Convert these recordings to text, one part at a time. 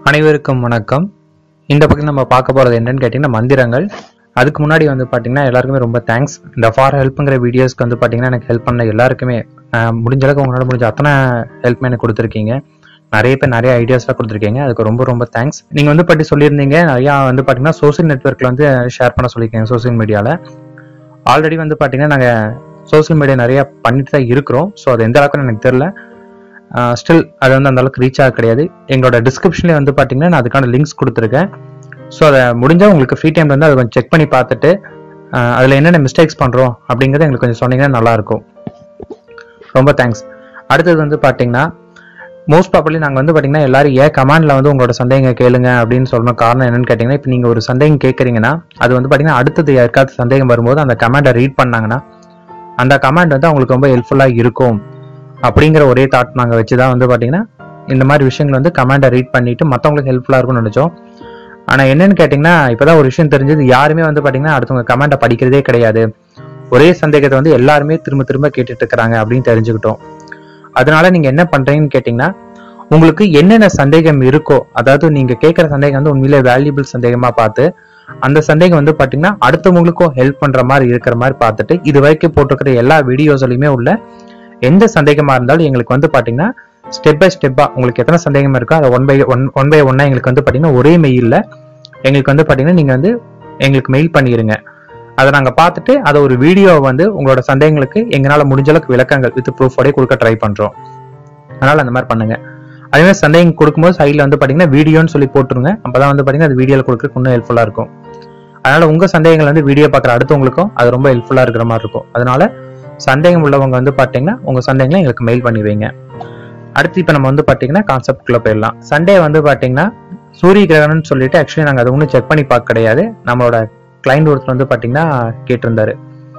அனைவருக்கும் வணக்கம் இந்த பக்கம் நம்ம பார்க்க போகிறது என்னன்னு கேட்டிங்கன்னா மந்திரங்கள் அதுக்கு முன்னாடி வந்து பார்த்தீங்கன்னா எல்லாருக்குமே ரொம்ப தேங்க்ஸ் இந்த ஃபார் ஹெல்ப்புங்கிற வீடியோஸ்க்கு வந்து பார்த்தீங்கன்னா எனக்கு ஹெல்ப் பண்ண எல்லாருக்குமே ஆஹ், முடிஞ்ச அளவுக்கு உங்களால் முடிஞ்ச அத்தனை ஹெல்ப் எனக்கு கொடுத்துருக்கீங்க நிறைய பேர் நிறைய ஐடியாஸ்லாம் கொடுத்துருக்கீங்க அதுக்கு ரொம்ப ரொம்ப தேங்க்ஸ் நீங்கள் வந்து பற்றி சொல்லியிருந்தீங்க நிறையா வந்து பார்த்தீங்கன்னா சோஷியல் நெட்ஒர்க்கில் வந்து ஷேர் பண்ண சொல்லியிருக்கீங்க சோஷியல் மீடியாவில் ஆல்ரெடி வந்து பார்த்தீங்கன்னா நாங்கள் சோஷியல் மீடியா நிறைய பண்ணிட்டு தான் இருக்கிறோம் ஸோ அது எந்த அளவுக்கு எனக்கு தெரில ஸ்டில் அது வந்து அந்த அளவுக்கு ரீச் ஆக கிடையாது எங்களோட டிஸ்கிரிப்ஷன்லேயே வந்து பார்த்தீங்கன்னா நான் அதுக்கான லிங்க்ஸ் கொடுத்துருக்கேன் ஸோ அதை முடிஞ்சால் உங்களுக்கு ஃப்ரீ டைம் வந்து அதை கொஞ்சம் செக் பண்ணி பார்த்துட்டு அதில் என்னென்ன மிஸ்டேக்ஸ் பண்ணுறோம் அப்படிங்கிறத எங்களுக்கு கொஞ்சம் சொன்னீங்கன்னா நல்லாயிருக்கும் ரொம்ப தேங்க்ஸ் அடுத்தது வந்து பார்த்தீங்கன்னா மோஸ்ட் ப்ராபர்லி நாங்கள் வந்து பார்த்தீங்கன்னா எல்லாரும் ஏன் கமாண்டில் வந்து உங்களோட சந்தேகங்க கேளுங்க அப்படின்னு சொல்லணும் காரணம் என்னன்னு கேட்டிங்கன்னா இப்போ நீங்கள் ஒரு சந்தேகம் கேட்குறீங்கன்னா அது வந்து பார்த்தீங்கன்னா அடுத்தது யாருக்காவது சந்தேகம் வரும்போது அந்த கமாண்டை ரீட் பண்ணாங்கன்னா அந்த கமாண்ட் வந்து அவங்களுக்கு ரொம்ப ஹெல்ப்ஃபுல்லாக இருக்கும் அப்படிங்கிற ஒரே தாட் நாங்கள் வச்சு தான் வந்து பார்த்தீங்கன்னா இந்த மாதிரி விஷயங்கள் வந்து கமாண்டை ரீட் பண்ணிட்டு மற்றவங்களுக்கு ஹெல்ப்ஃபுல்லாக இருக்கும்னு நினச்சோம் ஆனால் என்னன்னு கேட்டிங்கன்னா இப்போதான் ஒரு விஷயம் தெரிஞ்சது யாருமே வந்து பார்த்தீங்கன்னா அடுத்தவங்க கமாண்டை படிக்கிறதே கிடையாது ஒரே சந்தேகத்தை வந்து எல்லாருமே திரும்ப திரும்ப கேட்டுட்டு இருக்கிறாங்க அப்படின்னு தெரிஞ்சுக்கிட்டோம் அதனால நீங்க என்ன பண்றீங்கன்னு கேட்டிங்கன்னா உங்களுக்கு என்னென்ன சந்தேகம் இருக்கோ அதாவது நீங்க கேட்குற சந்தேகம் வந்து உண்மையிலே வேல்யூபிள் சந்தேகமா பார்த்து அந்த சந்தேகம் வந்து பாத்தீங்கன்னா அடுத்தவங்களுக்கும் ஹெல்ப் பண்ற மாதிரி இருக்கிற மாதிரி பார்த்துட்டு இது வரைக்கும் போட்டிருக்கிற எல்லா வீடியோஸ்லையுமே உள்ள எந்த சந்தேகமா இருந்தாலும் எங்களுக்கு வந்து பாத்தீங்கன்னா ஸ்டெப் பை ஸ்டெப்பா உங்களுக்கு எத்தனை சந்தேகம் இருக்கோ அதை one by one one by ஒன்னா எங்களுக்கு வந்து பாத்தீங்கன்னா ஒரே மெயில்ல எங்களுக்கு வந்து பாத்தீங்கன்னா நீங்க வந்து எங்களுக்கு மெயில் பண்ணிருங்க அதை நாங்கள் பார்த்துட்டு அதை ஒரு வீடியோ வந்து உங்களோட சந்தேகங்களுக்கு எங்களால் முடிஞ்ச அளவுக்கு விளக்கங்கள் வித் ப்ரூஃபோடய கொடுக்க ட்ரை பண்ணுறோம் அதனால் அந்த மாதிரி பண்ணுங்க அதே மாதிரி சந்தேகம் கொடுக்கும்போது சைடில் வந்து பார்த்தீங்கன்னா வீடியோன்னு சொல்லி போட்டுருங்க அப்போ தான் வந்து பார்த்தீங்கன்னா அது வீடியோவில் கொடுக்க இன்னும் ஹெல்ப்ஃபுல்லாக இருக்கும் அதனால் உங்கள் சந்தேகங்கள் வந்து வீடியோ பார்க்குற அடுத்தவங்களுக்கும் அது ரொம்ப ஹெல்ப்ஃபுல்லாக இருக்கிற மாதிரி இருக்கும் அதனால சந்தேகம் உள்ளவங்க வந்து பார்த்தீங்கன்னா உங்கள் சந்தேகங்களை எங்களுக்கு மெயில் பண்ணி வைங்க அடுத்து இப்போ நம்ம வந்து பார்த்தீங்கன்னா கான்செப்ட்குள்ளே போயிடலாம் சண்டே வந்து பார்த்தீங்கன்னா சூரிய கிரகணம்னு சொல்லிட்டு ஆக்சுவலி நாங்கள் அதை ஒன்றும் செக் பண்ணி பார்க்க கிடையாது நம்மளோட கிளைண்ட் ஒருத்தர் வந்து பார்த்தீங்கன்னா கேட்டிருந்தாரு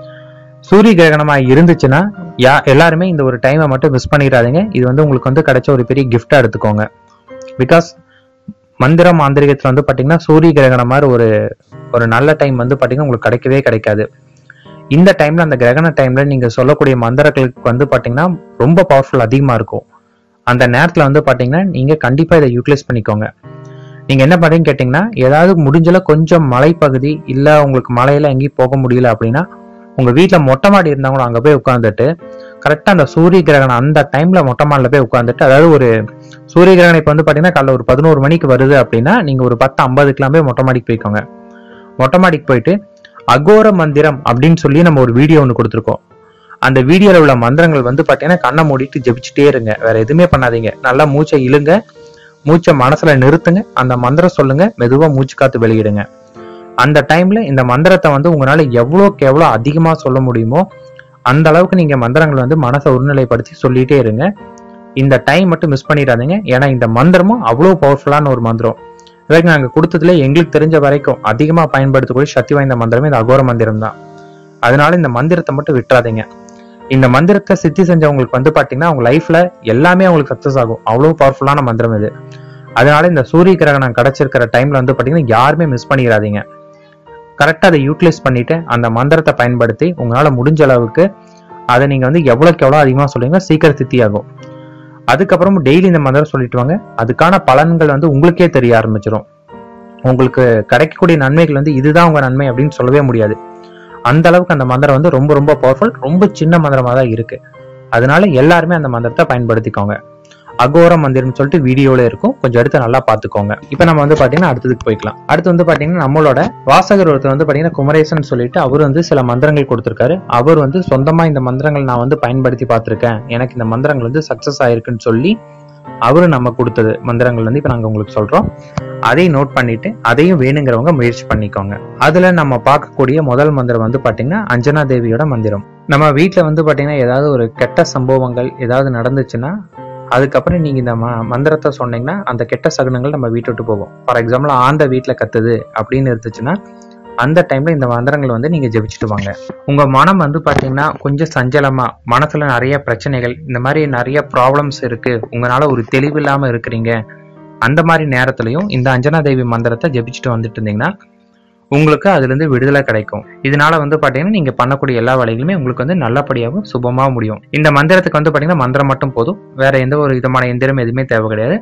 சூரிய கிரகணமா இருந்துச்சுன்னா யா எல்லாருமே இந்த ஒரு டைமை மட்டும் மிஸ் பண்ணிடாதீங்க இது வந்து உங்களுக்கு வந்து கிடைச்ச ஒரு பெரிய கிஃப்டா எடுத்துக்கோங்க பிகாஸ் மந்திர மாந்திரிகத்தில் வந்து பார்த்தீங்கன்னா சூரிய கிரகணம் மாதிரி ஒரு ஒரு நல்ல டைம் வந்து பார்த்தீங்கன்னா உங்களுக்கு கிடைக்கவே கிடைக்காது இந்த டைம்ல அந்த கிரகண டைம்ல நீங்க சொல்லக்கூடிய மந்திரங்களுக்கு வந்து பார்த்தீங்கன்னா ரொம்ப பவர்ஃபுல் அதிகமா இருக்கும் அந்த நேரத்தில் வந்து பார்த்தீங்கன்னா நீங்க கண்டிப்பா இதை யூட்டிலைஸ் பண்ணிக்கோங்க நீங்க என்ன பண்றீங்கன்னு கேட்டீங்கன்னா ஏதாவது முடிஞ்சல கொஞ்சம் மலைப்பகுதி இல்ல உங்களுக்கு மலையில எங்கேயும் போக முடியல அப்படின்னா உங்க வீட்ல மொட்டை மாடி இருந்தா கூட அங்க போய் உட்காந்துட்டு கரெக்டா அந்த சூரிய கிரகணம் அந்த டைம்ல மொட்டை மாடில போய் உட்காந்துட்டு அதாவது ஒரு சூரிய கிரகணம் இப்ப வந்து பாத்தீங்கன்னா காலைல ஒரு பதினோரு மணிக்கு வருது அப்படின்னா நீங்க ஒரு பத்து ஐம்பதுக்கெல்லாம் போய் மொட்டை மாடிக்கு போய்க்கோங்க மொட்டை மாடிக்கு போயிட்டு அகோர மந்திரம் அப்படின்னு சொல்லி நம்ம ஒரு வீடியோ ஒன்று கொடுத்துருக்கோம் அந்த வீடியோல உள்ள மந்திரங்கள் வந்து பாத்தீங்கன்னா கண்ணை மூடிட்டு ஜெபிச்சுட்டே இருங்க வேற எதுவுமே பண்ணாதீங்க நல்லா மூச்சை இழுங்க மூச்சை மனசுல நிறுத்துங்க அந்த மந்திரம் சொல்லுங்க மெதுவா மூச்சு காத்து வெளியிடுங்க அந்த டைம்ல இந்த மந்திரத்தை வந்து உங்களால எவ்வளோக்கு எவ்வளோ அதிகமா சொல்ல முடியுமோ அந்த அளவுக்கு நீங்க மந்திரங்கள் வந்து மனசை ஒருநிலைப்படுத்தி சொல்லிட்டே இருங்க இந்த டைம் மட்டும் மிஸ் பண்ணிடாதீங்க ஏன்னா இந்த மந்திரமும் அவ்வளோ பவர்ஃபுல்லான ஒரு மந்திரம் இதுவரைக்கும் நாங்கள் கொடுத்ததுல எங்களுக்கு தெரிஞ்ச வரைக்கும் அதிகமாக பயன்படுத்தக்கூடிய சக்தி வாய்ந்த மந்திரமே இந்த அகோர மந்திரம் தான் அதனால இந்த மந்திரத்தை மட்டும் விட்டுறாதீங்க இந்த மந்திரத்தை சித்தி செஞ்சவங்களுக்கு வந்து பாத்தீங்கன்னா அவங்க லைஃப்ல எல்லாமே அவங்களுக்கு சக்சஸ் ஆகும் அவ்வளவு பவர்ஃபுல்லான மந்திரம் இது அதனால இந்த சூரிய கிரகணம் கிடைச்சிருக்கிற டைம்ல வந்து பாத்தீங்கன்னா யாருமே மிஸ் பண்ணிடாதீங்க கரெக்டா அதை யூட்டிலைஸ் பண்ணிட்டு அந்த மந்திரத்தை பயன்படுத்தி உங்களால முடிஞ்ச அளவுக்கு அதை நீங்க வந்து எவ்வளவுக்கு எவ்வளவு அதிகமா சொல்லுவீங்க சீக்கிரம் சித்தி ஆகும் அதுக்கப்புறம் டெய்லி இந்த மந்திரம் சொல்லிட்டு வாங்க அதுக்கான பலன்கள் வந்து உங்களுக்கே தெரிய ஆரம்பிச்சிடும் உங்களுக்கு கிடைக்கக்கூடிய நன்மைகள் வந்து இதுதான் உங்க நன்மை அப்படின்னு சொல்லவே முடியாது அந்த அளவுக்கு அந்த மந்திரம் வந்து ரொம்ப ரொம்ப பவர்ஃபுல் ரொம்ப சின்ன மந்திரமா தான் இருக்கு அதனால எல்லாருமே அந்த மந்திரத்தை பயன்படுத்திக்கோங்க அகோர மந்திரம்னு சொல்லிட்டு வீடியோல இருக்கும் கொஞ்சம் எடுத்து நல்லா பார்த்துக்கோங்க இப்போ நம்ம வந்து பாத்தீங்கன்னா அடுத்ததுக்கு போய்க்கலாம் அடுத்து வந்து பாத்தீங்கன்னா நம்மளோட வாசகர் ஒருத்தர் வந்து பாத்தீங்கன்னா குமரேசன் சொல்லிட்டு அவர் வந்து சில மந்திரங்கள் கொடுத்திருக்காரு அவர் வந்து சொந்தமா இந்த மந்திரங்கள் நான் வந்து பயன்படுத்தி பார்த்திருக்கேன் எனக்கு இந்த மந்திரங்கள் வந்து சக்சஸ் ஆயிருக்குன்னு சொல்லி அவரு நம்ம கொடுத்தது மந்திரங்கள் வந்து இப்போ நாங்க உங்களுக்கு சொல்றோம் அதையும் நோட் பண்ணிட்டு அதையும் வேணுங்கிறவங்க முயற்சி பண்ணிக்கோங்க அதுல நம்ம பார்க்கக்கூடிய முதல் மந்திரம் வந்து பாத்தீங்கன்னா அஞ்சனா தேவியோட மந்திரம் நம்ம வீட்ல வந்து பாத்தீங்கன்னா ஏதாவது ஒரு கெட்ட சம்பவங்கள் ஏதாவது நடந்துச்சுன்னா அதுக்கப்புறம் நீங்க இந்த ம- மந்திரத்தை சொன்னீங்கன்னா அந்த கெட்ட சகுனங்கள் நம்ம வீட்டை விட்டு போகும் ஃபார் எக்ஸாம்பிள் ஆந்த வீட்ல கத்துது அப்படின்னு இருந்துச்சுன்னா அந்த டைம்ல இந்த மந்திரங்கள் வந்து நீங்க ஜெபிச்சுட்டு வாங்க உங்க மனம் வந்து பாத்தீங்கன்னா கொஞ்சம் சஞ்சலமா மனசுல நிறைய பிரச்சனைகள் இந்த மாதிரி நிறைய ப்ராப்ளம்ஸ் இருக்கு உங்களால ஒரு தெளிவு இல்லாம இருக்கிறீங்க அந்த மாதிரி நேரத்துலயும் இந்த அஞ்சனா தேவி மந்திரத்தை ஜெபிச்சுட்டு வந்துட்டு இருந்தீங்கன்னா உங்களுக்கு அதுல இருந்து விடுதலை கிடைக்கும் இதனால வந்து பாத்தீங்கன்னா நீங்க பண்ணக்கூடிய எல்லா வேலைகளுமே உங்களுக்கு வந்து நல்லபடியாகவும் சுபமா முடியும் இந்த மந்திரத்துக்கு வந்து பாத்தீங்கன்னா மந்திரம் மட்டும் போதும் வேற எந்த ஒரு விதமான எந்திரம் எதுவுமே தேவை கிடையாது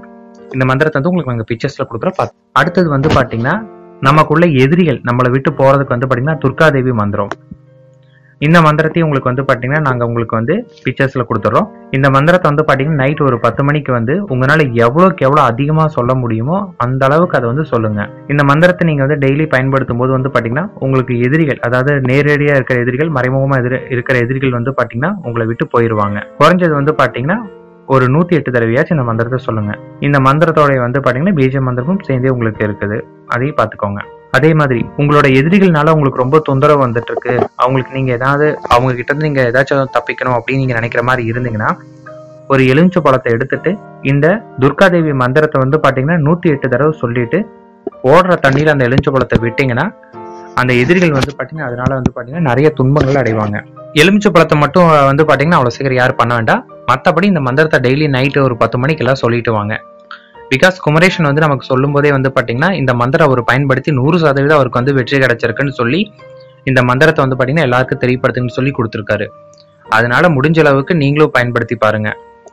இந்த மந்திரத்தை வந்து உங்களுக்கு நாங்கள் பிக்சர்ஸ்ல கொடுக்குறோம் பாத்து- அடுத்தது வந்து பாத்தீங்கன்னா நமக்குள்ள எதிரிகள் நம்மளை விட்டு போறதுக்கு வந்து பாத்தீங்கன்னா துர்காதேவி மந்திரம் இந்த மந்திரத்தையும் உங்களுக்கு வந்து பாத்தீங்கன்னா நாங்க உங்களுக்கு வந்து பிக்சர்ஸ்ல கொடுத்துறோம் இந்த மந்திரத்தை வந்து பாத்தீங்கன்னா நைட் ஒரு பத்து மணிக்கு வந்து உங்களால எவ்வளவுக்கு எவ்வளவு அதிகமா சொல்ல முடியுமோ அந்த அளவுக்கு அதை வந்து சொல்லுங்க இந்த மந்திரத்தை நீங்க வந்து டெய்லி பயன்படுத்தும் போது வந்து பாத்தீங்கன்னா உங்களுக்கு எதிரிகள் அதாவது நேரடியா இருக்கிற எதிரிகள் மறைமுகமா எதிர இருக்கிற எதிரிகள் வந்து பாத்தீங்கன்னா உங்களை விட்டு போயிருவாங்க குறைஞ்சது வந்து பாத்தீங்கன்னா ஒரு நூத்தி எட்டு தடவையாச்சும் இந்த மந்திரத்தை சொல்லுங்க இந்த மந்திரத்தோட வந்து பாத்தீங்கன்னா பீஜ மந்திரமும் சேர்ந்தே உங்களுக்கு இருக்குது அதையும் பாத்துக்கோங்க அதே மாதிரி உங்களோட எதிரிகள்னால உங்களுக்கு ரொம்ப தொந்தரவு வந்துட்டு இருக்கு அவங்களுக்கு நீங்க ஏதாவது அவங்க கிட்ட இருந்து நீங்க ஏதாச்சும் தப்பிக்கணும் அப்படின்னு நீங்க நினைக்கிற மாதிரி இருந்தீங்கன்னா ஒரு எலுமிச்சை பழத்தை எடுத்துட்டு இந்த துர்காதேவி மந்திரத்தை வந்து பாத்தீங்கன்னா நூத்தி எட்டு தடவை சொல்லிட்டு ஓடுற தண்ணியில அந்த எலுமிச்சை பழத்தை விட்டீங்கன்னா அந்த எதிரிகள் வந்து பாத்தீங்கன்னா அதனால வந்து பாத்தீங்கன்னா நிறைய துன்பங்கள் அடைவாங்க எலுமிச்சை பழத்தை மட்டும் வந்து பாத்தீங்கன்னா அவ்வளவு சீக்கிரம் யாரும் பண்ண வேண்டாம் மத்தபடி இந்த மந்திரத்தை டெய்லி நைட்டு ஒரு பத்து மணிக்கெல்லாம் சொல்லிட்டு வாங்க பிகாஸ் குமரேஷன் வந்து நமக்கு சொல்லும் போதே வந்து பாத்தீங்கன்னா இந்த மந்திரம் அவர் பயன்படுத்தி நூறு சதவீதம் அவருக்கு வந்து வெற்றி கிடைச்சிருக்குன்னு சொல்லி இந்த மந்திரத்தை வந்து பாத்தீங்கன்னா எல்லாருக்கும் தெரியப்படுத்துங்கன்னு சொல்லி கொடுத்துருக்காரு அதனால முடிஞ்ச அளவுக்கு நீங்களும் பயன்படுத்தி பாருங்க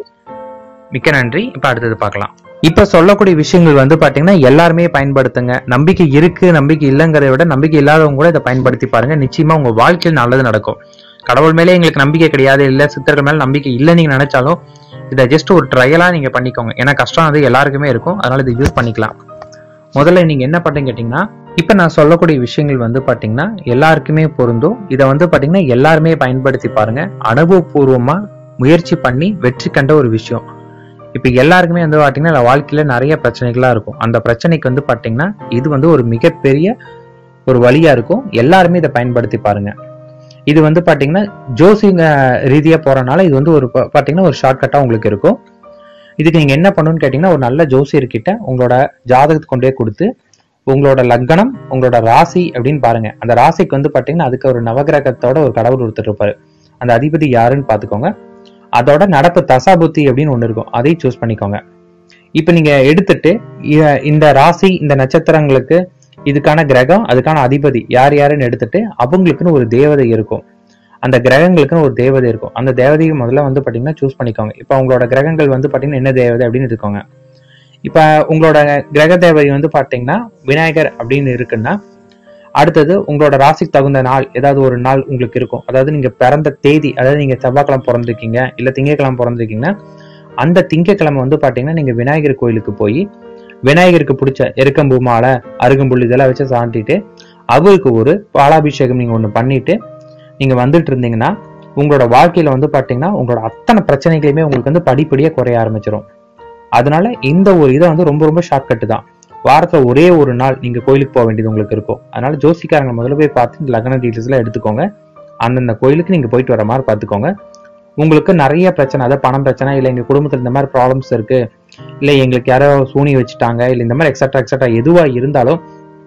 மிக்க நன்றி இப்ப அடுத்தது பார்க்கலாம் இப்ப சொல்லக்கூடிய விஷயங்கள் வந்து பாத்தீங்கன்னா எல்லாருமே பயன்படுத்துங்க நம்பிக்கை இருக்கு நம்பிக்கை இல்லைங்கிறத விட நம்பிக்கை இல்லாதவங்க கூட இதை பயன்படுத்தி பாருங்க நிச்சயமா உங்க வாழ்க்கையில் நல்லது நடக்கும் கடவுள் மேலே எங்களுக்கு நம்பிக்கை கிடையாது இல்ல சித்தர்கள் மேல நம்பிக்கை இல்லை நீங்க நினைச்சாலும் இதை ஜஸ்ட் ஒரு ட்ரையலா நீங்க பண்ணிக்கோங்க ஏன்னா கஷ்டம் அது எல்லாருக்குமே இருக்கும் அதனால இதை யூஸ் பண்ணிக்கலாம் முதல்ல நீங்க என்ன பண்றீங்க கேட்டீங்கன்னா இப்ப நான் சொல்லக்கூடிய விஷயங்கள் வந்து பாத்தீங்கன்னா எல்லாருக்குமே பொருந்தும் இதை வந்து பாத்தீங்கன்னா எல்லாருமே பயன்படுத்தி பாருங்க அனுபவபூர்வமா முயற்சி பண்ணி வெற்றி கண்ட ஒரு விஷயம் இப்ப எல்லாருக்குமே வந்து பாத்தீங்கன்னா வாழ்க்கையில நிறைய பிரச்சனைகளா இருக்கும் அந்த பிரச்சனைக்கு வந்து பாத்தீங்கன்னா இது வந்து ஒரு மிகப்பெரிய ஒரு வழியா இருக்கும் எல்லாருமே இதை பயன்படுத்தி பாருங்க இது வந்து பாத்தீங்கன்னா ஜோசிங்க ரீதியா போறனால இது வந்து ஒரு பா- பாத்தீங்கன்னா ஒரு ஷார்ட்கட்டா உங்களுக்கு இருக்கும் இதுக்கு நீங்க என்ன பண்ணணும்னு கேட்டீங்கன்னா ஒரு நல்ல ஜோசியர்கிட்ட உங்களோட ஜாதகத்தை கொண்டே கொடுத்து உங்களோட லக்னம் உங்களோட ராசி அப்படின்னு பாருங்க அந்த ராசிக்கு வந்து பாத்தீங்கன்னா அதுக்கு ஒரு நவகிரகத்தோட ஒரு கடவுள் ஒருத்தர் இருப்பாரு அந்த அதிபதி யாருன்னு பாத்துக்கோங்க அதோட நடப்பு தசாபுத்தி அப்படின்னு ஒண்ணு இருக்கும் அதையும் சூஸ் பண்ணிக்கோங்க இப்போ நீங்க எடுத்துட்டு இ- இந்த ராசி இந்த நட்சத்திரங்களுக்கு இதுக்கான கிரகம் அதுக்கான அதிபதி யார் யாருன்னு எடுத்துட்டு அவங்களுக்குன்னு ஒரு தேவதை இருக்கும் அந்த கிரகங்களுக்குன்னு ஒரு தேவதை இருக்கும் அந்த தேவதையை முதல்ல வந்து பாத்தீங்கன்னா சூஸ் பண்ணிக்கோங்க இப்போ உங்களோட கிரகங்கள் வந்து பாத்தீங்கன்னா என்ன தேவதை அப்படின்னு எடுத்துக்கோங்க இப்போ உங்களோட கிரக தேவதை வந்து பாத்தீங்கன்னா விநாயகர் அப்படின்னு இருக்குன்னா அடுத்தது உங்களோட ராசிக்கு தகுந்த நாள் ஏதாவது ஒரு நாள் உங்களுக்கு இருக்கும் அதாவது நீங்க பிறந்த தேதி அதாவது நீங்க செவ்வாய்க்கிழமை பிறந்திருக்கீங்க இல்ல திங்கட்கிழமை பிறந்திருக்கீங்கன்னா அந்த திங்கட்கிழமை வந்து பாத்தீங்கன்னா நீங்க விநாயகர் கோயிலுக்கு போய் விநாயகருக்கு பிடிச்ச எருக்கம்பூ மாலை அருகம்புல் இதெல்லாம் வச்சு சாண்டிட்டு அவருக்கு ஒரு பாலாபிஷேகம் நீங்க ஒண்ணு பண்ணிட்டு நீங்க வந்துட்டு இருந்தீங்கன்னா உங்களோட வாழ்க்கையில வந்து பாத்தீங்கன்னா உங்களோட அத்தனை பிரச்சனைகளையுமே உங்களுக்கு வந்து படிப்படியா குறைய ஆரம்பிச்சிடும் அதனால இந்த ஒரு இதை வந்து ரொம்ப ரொம்ப ஷார்ட்கட் தான் வாரத்துல ஒரே ஒரு நாள் நீங்க கோயிலுக்கு போக வேண்டியது உங்களுக்கு இருக்கும் அதனால ஜோசிக்காரங்க முதல்ல போய் பார்த்து இந்த லக்ன டீட்டெயில்ஸ் எல்லாம் எடுத்துக்கோங்க அந்தந்த கோயிலுக்கு நீங்க போயிட்டு வர மாதிரி பார்த்துக்கோங்க உங்களுக்கு நிறைய பிரச்சனை அதாவது பணம் பிரச்சனை இல்லை எங்க குடும்பத்துல இந்த மாதிரி ப்ராப்ளம்ஸ் இருக்கு இல்லை எங்களுக்கு யாரோ சூனி வச்சுட்டாங்க இல்லை இந்த மாதிரி எக்ஸட்ரா எக்ஸட்ரா எதுவா இருந்தாலும்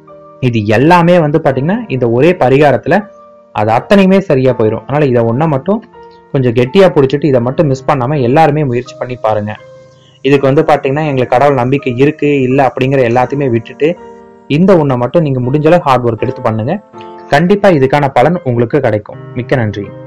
இது எல்லாமே வந்து பாத்தீங்கன்னா இந்த ஒரே பரிகாரத்துல அது அத்தனையுமே சரியா போயிடும் அதனால இதை ஒண்ணா மட்டும் கொஞ்சம் கெட்டியா பிடிச்சிட்டு இதை மட்டும் மிஸ் பண்ணாம எல்லாருமே முயற்சி பண்ணி பாருங்க இதுக்கு வந்து பாத்தீங்கன்னா எங்களுக்கு கடவுள் நம்பிக்கை இருக்கு இல்ல அப்படிங்கிற எல்லாத்தையுமே விட்டுட்டு இந்த ஒண்ணை மட்டும் நீங்க முடிஞ்ச அளவு ஹார்ட் ஒர்க் எடுத்து பண்ணுங்க கண்டிப்பா இதுக்கான பலன் உங்களுக்கு கிடைக்கும் மிக்க நன்றி